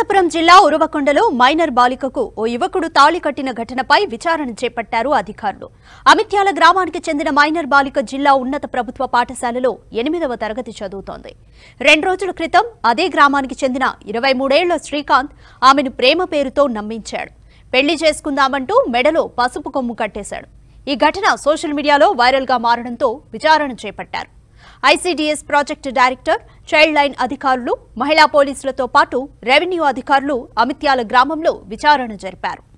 అనంతపురం జిల్లా ఉరవకొండలో మైనర్ బాలికకు ఓ యువకుడు తాళి కట్టిన ఘటనపై విచారణ చేపట్టారు అధికారులు అమిత్యాల గ్రామానికి చెందిన మైనర్ బాలిక జిల్లా ఉన్నత ప్రభుత్వ పాఠశాలలో ఎనిమిదవ తరగతి చదువుతోంది రెండు రోజుల క్రితం అదే గ్రామానికి చెందిన ఇరవై మూడేళ్ల శ్రీకాంత్ ఆమెను ప్రేమ పేరుతో నమ్మించాడు పెళ్లి చేసుకుందామంటూ మెడలో పసుపు కొమ్ము కట్టేశాడు ఈ ఘటన సోషల్ మీడియాలో వైరల్గా మారడంతో విచారణ చేపట్టారు ICDS project director child line అధికారులు మహిళా పోలీసులతో పాటు రెవెన్యూ అధికారులు అమిత్యాల గ్రామంలో విచారణ జరిపారు